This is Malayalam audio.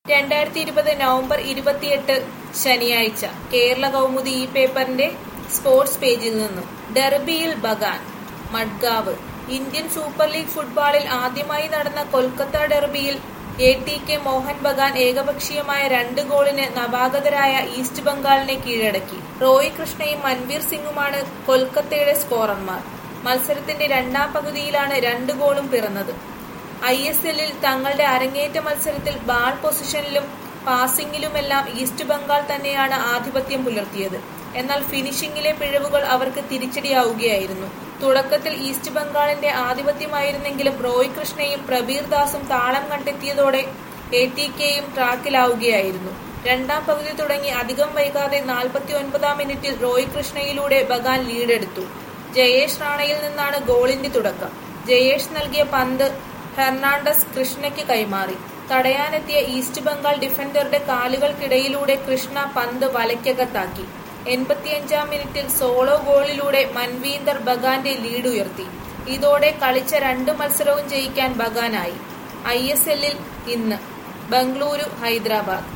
രണ്ടായിരത്തി ഇരുപത് നവംബർ ഇരുപത്തിയെട്ട് ശനിയാഴ്ച കേരള കൗമുദി ഈ പേപ്പറിന്റെ സ്പോർട്സ് പേജിൽ നിന്നും ഡെർബിയിൽ Bagan Madgaon Indian super league ഫുട്ബോളിൽ ആദ്യമായി നടന്ന കൊൽക്കത്ത ഡെർബിയിൽ A T K Mohun Bagan ഏകപക്ഷീയമായ രണ്ട് ഗോളിന് നവാഗതരായ ഈസ്റ്റ് ബംഗാളിനെ കീഴടക്കി റോയ് കൃഷ്ണയും മൻവീർ സിംഗുമാണ് കൊൽക്കത്തയുടെ സ്കോറർമാർ മത്സരത്തിന്റെ രണ്ടാം പകുതിയിലാണ് രണ്ട് ഗോളും പിറന്നത് ഐ എസ് എല്ലിൽ തങ്ങളുടെ അരങ്ങേറ്റ മത്സരത്തിൽ ബാൾ പൊസിഷനിലും പാസിംഗിലുമെല്ലാം ഈസ്റ്റ് ബംഗാൾ തന്നെയാണ് ആധിപത്യം പുലർത്തിയത് എന്നാൽ ഫിനിഷിംഗിലെ പിഴവുകൾ അവർക്ക് തിരിച്ചടിയാവുകയായിരുന്നു തുടക്കത്തിൽ ഈസ്റ്റ് ബംഗാളിന്റെ ആധിപത്യമായിരുന്നെങ്കിലും റോയ് കൃഷ്ണയും പ്രബീർ ദാസും താളം കണ്ടെത്തിയതോടെ എ ടി കെയും ട്രാക്കിലാവുകയായിരുന്നു രണ്ടാം പകുതി തുടങ്ങി അധികം വൈകാതെ നാൽപ്പത്തി ഒൻപതാം മിനിറ്റിൽ റോയ് കൃഷ്ണയിലൂടെ ബഗാൻ ലീഡെടുത്തു ജയേഷ് റാണയിൽ നിന്നാണ് ഗോളിന്റെ തുടക്കം ജയേഷ് നൽകിയ പന്ത് ഹെർണാണ്ടസ് കൃഷ്ണയ്ക്ക് കൈമാറി തടയാനെത്തിയ ഈസ്റ്റ് ബംഗാൾ ഡിഫൻഡറുടെ കാലുകൾക്കിടയിലൂടെ കൃഷ്ണ പന്ത് വലയ്ക്കകത്താക്കി എൺപത്തിയഞ്ചാം മിനിറ്റിൽ സോളോ ഗോളിലൂടെ മൻവീന്ദർ ബഗാന്റെ ലീഡ് ഉയർത്തി ഇതോടെ കളിച്ച രണ്ട് മത്സരവും ജയിക്കാൻ ബഗാനായി ഐ എസ് എല്ലിൽ ഇന്ന് ബംഗളൂരു ഹൈദരാബാദ്